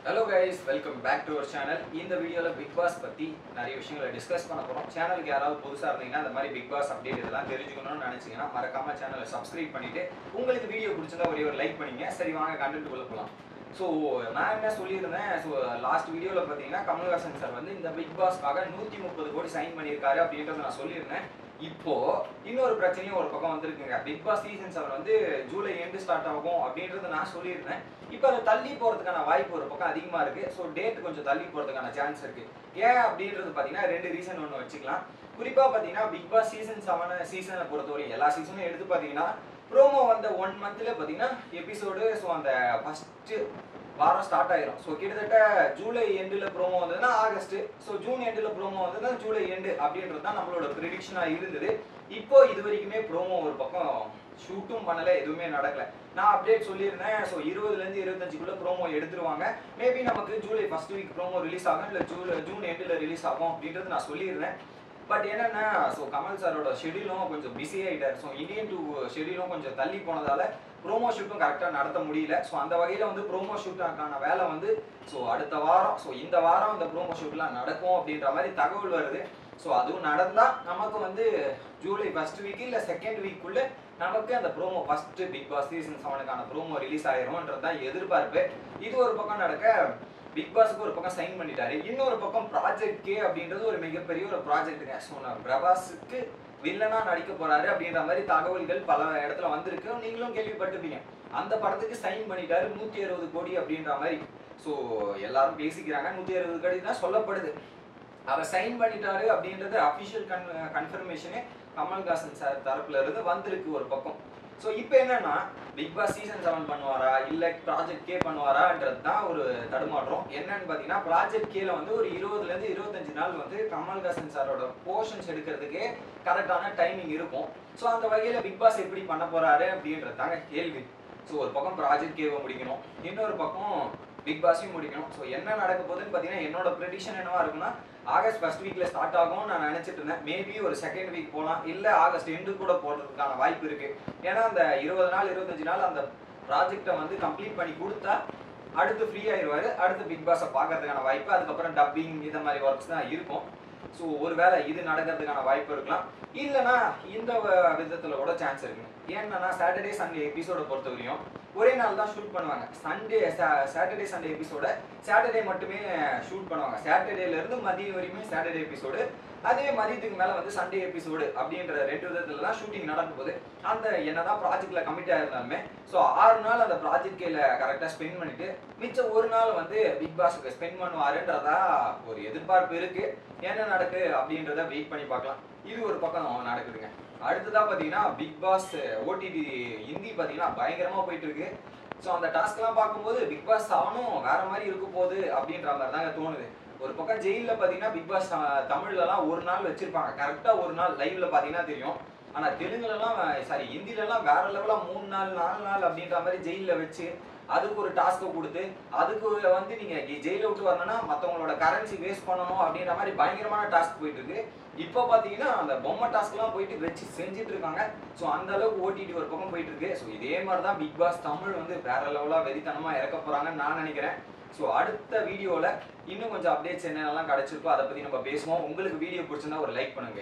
hello guys welcome back to our channel இந்த வீடியோவில் big pass பற்றி நிறைய விஷயங்களை டிஸ்கஸ் பண்ண போகிறோம் சேனலுக்கு யாராவது புதுசாக இருந்தீங்கன்னா இந்த மாதிரி பிக் பாஸ் அப்டேட் இதெல்லாம் தெரிஞ்சுக்கணும்னு நினச்சிங்கன்னா மறக்காம சேனலை சப்ஸ்கிரைப் பண்ணிட்டு உங்களுக்கு வீடியோ பிடிச்சிருந்தா ஒரே ஒரு லைக் பண்ணிங்க சரி வாங்க கண்டென்ட் குள்ள போகலாம் ஸோ நான் என்ன சொல்லியிருந்தேன் ஸோ லாஸ்ட் வீடியோவில் பார்த்தீங்கன்னா கமல்ஹாசன் சார் வந்து இந்த பிக் பாஸ்க்காக நூற்றி முப்பது கோடி சைன் பண்ணியிருக்காரு அப்படின்றத நான் சொல்லியிருந்தேன் இப்போ இன்னொரு பிரச்சனையும் ஒரு பக்கம் வந்திருக்குங்க பிக் பாஸ் சீசன் செவன் வந்து ஜூலை எண்டு ஸ்டார்ட் ஆகும் அப்படின்றத நான் சொல்லியிருந்தேன் இப்போ அது தள்ளி போகிறதுக்கான வாய்ப்பு ஒரு பக்கம் அதிகமாக இருக்கு ஸோ டேட் கொஞ்சம் தள்ளி போகிறதுக்கான சான்ஸ் இருக்கு ஏன் அப்படின்றது பார்த்தீங்கன்னா ரெண்டு ரீசன் ஒன்று வச்சுக்கலாம் குறிப்பாக பார்த்தீங்கன்னா பிக் பாஸ் சீசன் செவன் சீசனை பொறுத்தவரையும் எல்லா சீசனும் எடுத்து பார்த்தீங்கன்னா ப்ரோமோ வந்த ஒன் மந்த்ல பார்த்தீங்கன்னா எபிசோடு ஸோ அந்த ஃபஸ்ட்டு வாரம் ஸ்டார்ட் ஆயிரும் ஸோ கிட்டத்தட்ட ஜூலை எண்டில் ப்ரோமோ வந்ததுன்னா ஆகஸ்ட் ஸோ ஜூன் எண்டில் ப்ரோமோ வந்ததுன்னா ஜூலை எண்டு அப்படின்றது தான் நம்மளோட ப்ரிடிக்ஷனாக இருந்தது இப்போ இது வரைக்குமே ப்ரோமோ ஒரு பக்கம் ஷூட்டும் பண்ணல எதுவுமே நடக்கல நான் அப்டேட் சொல்லியிருந்தேன் ஸோ இருபதுலேருந்து இருபத்தஞ்சுக்குள்ள ப்ரோமோ எடுத்துருவாங்க மேபி நமக்கு July first week promo release ஆகும் இல்லை ஜூலை ஜூன் எண்டில் ரிலீஸ் ஆகும் அப்படின்றது நான் சொல்லியிருந்தேன் பட் என்னன்னா ஸோ கமல் சாரோட ஷெடியூலும் கொஞ்சம் பிஸி ஆகிட்டார் ஸோ இந்தியன் டூ ஷெடியூலும் கொஞ்சம் தள்ளி போனதால ப்ரோமோ ஷூட்டும் கரெக்டாக நடத்த முடியல ஸோ அந்த வகையில் வந்து ப்ரோமோ ஷூட்டுக்கான வேலை வந்து ஸோ அடுத்த வாரம் ஸோ இந்த வாரம் இந்த ப்ரோமோ ஷூட்லாம் நடக்கும் அப்படின்ற மாதிரி தகவல் வருது ஸோ அதுவும் நடந்தால் நமக்கு வந்து ஜூலை ஃபர்ஸ்ட் வீக் இல்லை செகண்ட் வீக்குள்ள நமக்கு அந்த promo first Bigg Boss season செவனுக்கான ப்ரோமோ ரிலீஸ் ஆயிரும்ன்றது தான் எதிர்பார்ப்பு இது ஒரு பக்கம் நடக்க பிக் பாஸுக்கு ஒரு பக்கம் சைன் பண்ணிட்டாரு இன்னொரு பக்கம் ப்ராஜெக்ட் கே அப்படின்றது ஒரு மிகப்பெரிய ஒரு ப்ராஜெக்ட்டுங்க ஸோ நான் பிரபாஸுக்கு வில்லனா நடிக்க போறாரு அப்படின்ற மாதிரி தகவல்கள் பல இடத்துல வந்திருக்கு நீங்களும் கேள்விப்பட்டிருப்பீங்க அந்த படத்துக்கு சைன் பண்ணிட்டாரு நூத்தி அறுபது கோடி அப்படின்ற மாதிரி ஸோ எல்லாரும் பேசிக்கிறாங்க நூத்தி அறுபது கோடி தான் சொல்லப்படுது அவர் சைன் பண்ணிட்டாரு அப்படின்றது அஃபிஷியல் கன் கன்ஃபர்மேஷனே கமல்ஹாசன் சார் தரப்புல இருந்து வந்திருக்கு ஒரு பக்கம் ஸோ இப்போ என்னன்னா பிக் பாஸ் சீசன் செவன் பண்ணுவாரா இல்லை ப்ராஜெக்ட் கே பண்ணுவாரான்றது தான் ஒரு தடுமாற்றம் என்னன்னு பார்த்தீங்கன்னா ப்ராஜெக்ட் கேல வந்து ஒரு இருபதுலேருந்து இருபத்தஞ்சு நாள் வந்து கமல்ஹாசன் சாரோட போர்ஷன்ஸ் எடுக்கிறதுக்கே கரெக்டான டைமிங் இருக்கும் ஸோ அந்த வகையில் பிக் பாஸ் எப்படி பண்ண போறாரு அப்படின்றது தாங்க கேள்வி ஸோ ஒரு பக்கம் ப்ராஜெக்ட் கேவை முடிக்கணும் இன்னொரு பக்கம் பிக் பாஸையும் முடிக்கணும் ஸோ என்ன நடக்க போகுதுன்னு பார்த்தீங்கன்னா என்னோட ப்ரெடிக்ஷன் என்னவா இருக்குன்னா ஆகஸ்ட் ஃபர்ஸ்ட் வீக்ல ஸ்டார்ட் ஆகும்னு நான் நினைச்சிட்டு இருந்தேன் மேபி ஒரு செகண்ட் வீக் போகலாம் இல்லை ஆகஸ்ட் எண்டு கூட போடுறதுக்கான வாய்ப்பு இருக்கு ஏன்னா அந்த இருபது நாள் இருபத்தஞ்சு நாள் அந்த ப்ராஜெக்டை வந்து கம்ப்ளீட் பண்ணி கொடுத்தா அடுத்து ஃப்ரீ ஆயிடுவாரு அடுத்து பிக் பாஸை பார்க்கறதுக்கான வாய்ப்பு அதுக்கப்புறம் டப்பிங் இந்த மாதிரி ஒர்க்ஸ் தான் இருக்கும் ஸோ ஒருவேளை இது நடக்கிறதுக்கான வாய்ப்பு இருக்கலாம் இல்லைன்னா இந்த வ- விதத்துல கூட சான்ஸ் இருக்கு ஏன்னா சாட்டர்டே சண்டே எபிசோட பொறுத்தவரையும் ஒரே நாள் தான் ஷூட் பண்ணுவாங்க சண்டே சாட்டர்டே சண்டே எபிசோட சாட்டர்டே மட்டுமே ஷூட் பண்ணுவாங்க சாட்டர்டேல இருந்து மதியம் வரையுமே சாட்டர்டே எபிசோடு அதே மதியத்துக்கு மேல வந்து சண்டே எபிசோடு அப்படின்ற ரெண்டு விதத்துல தான் ஷூட்டிங் நடக்கும் போது அந்த என்னதான் ப்ராஜெக்ட்ல கமிட் ஆயிருந்தாலுமே ஸோ ஆறு நாள் அந்த ப்ராஜெக்ட் கையில கரெக்டா ஸ்பெண்ட் பண்ணிட்டு மிச்சம் ஒரு நாள் வந்து பிக் பாஸுக்கு ஸ்பெண்ட் பண்ணுவாருன்றதா ஒரு எதிர்பார்ப்பு இருக்கு என்ன நடக்கு அப்படின்றத வெயிட் பண்ணி பார்க்கலாம் இது ஒரு பக்கம் நடக்குதுங்க அடுத்ததா பாத்தீங்கன்னா பிக் பாஸ் ஓடிடி ஹிந்தி பாத்தீங்கன்னா பயங்கரமா போயிட்டு இருக்கு ஸோ அந்த டாஸ்க்லாம் பார்க்கும்போது பிக் பாஸ் செவனும் வேற மாதிரி இருக்க போகுது அப்படின்ற மாதிரி தாங்க தோணுது ஒரு பக்கம் ஜெயில்ல பாத்தீங்கன்னா பிக் பாஸ் த- தமிழ்லலாம் ஒரு நாள் வச்சிருப்பாங்க கரெக்டா ஒரு நாள் லைவ்ல பாத்தீங்கன்னா தெரியும் ஆனா தெலுங்குலலாம் சாரி ஹிந்திலலாம் வேற லெவலா மூணு நாள் நாலு நாள் அப்படின்ற மாதிரி ஜெயில்ல வச்சு அதுக்கு ஒரு டாஸ்க்கை கொடுத்து அதுக்கு வந்து நீங்க ஜெயில விட்டு வரணும்னா மத்தவங்களோட கரன்சி வேஸ்ட் பண்ணணும் அப்படின்ற மாதிரி பயங்கரமான டாஸ்க் போயிட்டு இருக்கு இப்போ பாத்தீங்கன்னா அந்த பொம்மை டாஸ்க்லாம் போயிட்டு வச்சு செஞ்சுட்டு இருக்காங்க ஸோ அந்த அளவுக்கு ஓடிடி ஒரு பக்கம் போயிட்டு இருக்கு ஸோ இதே மாதிரி தான் பிக் பாஸ் தமிழ் வந்து வேற லெவலா வெறித்தனமா இறக்க போறாங்கன்னு நான் நினைக்கிறேன் ஸோ அடுத்த வீடியோவில் இன்னும் கொஞ்சம் அப்டேட்ஸ் என்னென்னலாம் கிடைச்சிருக்கோ அதை பற்றி நம்ம பேசுவோம் உங்களுக்கு வீடியோ பிடிச்சிருந்தா ஒரு லைக் பண்ணுங்க